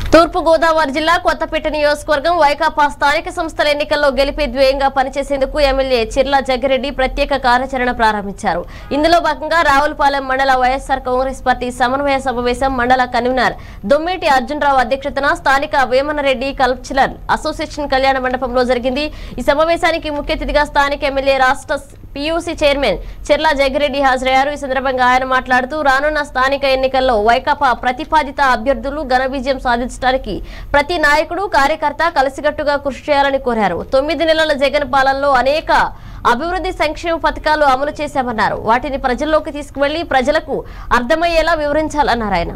తూర్పు గోదావరి జిల్లా కొత్తపేట నియోజకవర్గం వైకాపా స్థానిక సంస్థల ఎన్నికల్లో గెలిపే ధ్యేయంగా పనిచేసేందుకు ఎమ్మెల్యే చిర్ల జగ్గిరెడ్డి ప్రత్యేక కార్యాచరణ ప్రారంభించారు ఇందులో భాగంగా రావులపాలెం మండల వైఎస్ఆర్ కాంగ్రెస్ పార్టీ సమన్వయ సమావేశం మండల కన్వీనర్ దొమ్మేటి అర్జునరావు అధ్యక్షతన స్థానిక వేమనరెడ్డి కల్చరల్ అసోసియేషన్ కళ్యాణ మండపంలో జరిగింది ఈ సమావేశానికి ముఖ్య అతిథిగా స్థానిక ఎమ్మెల్యే రాష్ట్ర పీయూసీ చైర్మన్ చెర్ల జగ్గిరెడ్డి హాజరయ్యారు ఈ సందర్భంగా ఆయన మాట్లాడుతూ రానున్న స్థానిక ఎన్నికల్లో వైకాపా ప్రతిపాదిత అభ్యర్థులు ఘన విజయం సాధించడానికి ప్రతి నాయకుడు కార్యకర్త కలిసికట్టుగా కృషి చేయాలని కోరారు తొమ్మిది నెలల జగన్ పాలనలో అనేక అభివృద్ధి సంక్షేమ పథకాలు అమలు చేశామన్నారు వాటిని ప్రజల్లోకి తీసుకువెళ్లి ప్రజలకు అర్థమయ్యేలా వివరించాలన్నారు ఆయన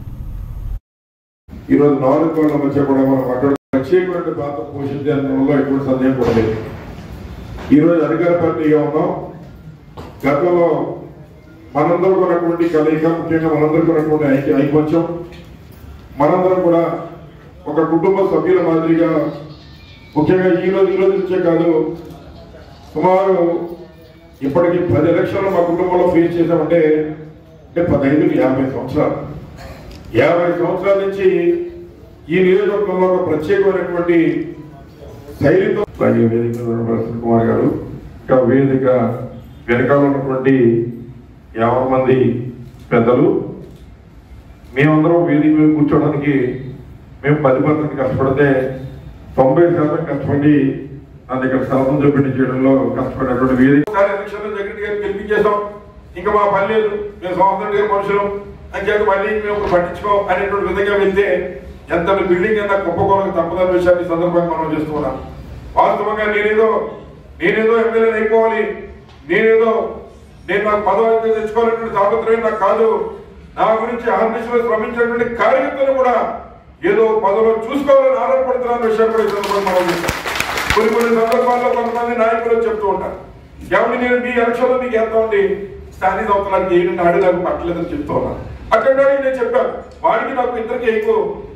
ఈరోజు నాలుగు కోట్ల మధ్య కూడా మనం మాట్లాడు ప్రత్యేకమైన పాత్ర పోషించడంలో ఎటువంటి సందేహం కూడా లేదు ఈరోజు అధికార పార్టీగా ఉన్నాం గతంలో మనందరం ఉన్నటువంటి కలయిక ముఖ్యంగా మనందరం ఉన్నటువంటి ఐక్య ఐకమత్యం మనందరం కూడా ఒక కుటుంబ సభ్యుల మాదిరిగా ముఖ్యంగా ఈ రోజు ఈ రోజు నుంచే కాదు సుమారు ఇప్పటికి పది ఎలక్షన్లు మా కుటుంబంలో ఫేస్ చేశామంటే అంటే పదహైదు యాభై సంవత్సరాలు యాభై సంవత్సరాల నుంచి ఈ నియోజకవర్గంలో ఒక ప్రత్యేకమైనటువంటి శైలితో అలాగే వేదిక మీద ఉన్న ప్రసన్న కుమార్ గారు ఇంకా వేదిక వెనకాల ఉన్నటువంటి యాభై మంది పెద్దలు మేమందరం వేదిక మీద కూర్చోవడానికి మేము పది పర్సెంట్ కష్టపడితే తొంభై శాతం కష్టపడి నా దగ్గర శాతం చూపించి చేయడంలో కష్టపడినటువంటి వేదిక ఒకసారి ఎలక్షన్లో జగన్ గారు గెలిపించేసాం ఇంకా మా పని లేదు మేము స్వాతంత్ర గారి మనుషులు అని చెప్పి మళ్ళీ మేము ఇప్పుడు పట్టించుకో అనేటువంటి విధంగా వెళ్తే ఎంత బిల్డింగ్ ఎంత కుప్పకోలకు తప్పదని విషయాన్ని ఈ సందర్భంగా మనం చేస్తున్నాం వాస్తవంగా నేనేదో నేనేదో ఎమ్మెల్యే అయిపోవాలి నేనేదో నేను నాకు పదవి తెచ్చుకోవాలనేటువంటి తాపత్రయం నాకు కాదు నా గురించి ఆర్మిషలో శ్రమించినటువంటి కార్యకర్తలు కూడా ఏదో పదవిలో చూసుకోవాలని ఆధారపడుతున్న విషయం కూడా ఈ సందర్భంగా మనం చేస్తాం కొన్ని కొన్ని సందర్భాల్లో కొంతమంది నాయకులు చెప్తూ ఉంటారు ఎవరి నేను మీ ఎలక్షన్లో మీకు ఎంత ఉంది స్థానిక సంస్థలకు ఏంటి నాడు నాకు పట్టలేదని చెప్తూ ఉన్నాను అక్కడ నేను చెప్పాను వాడికి నాకు ఇద్దరికి ఎక్కువ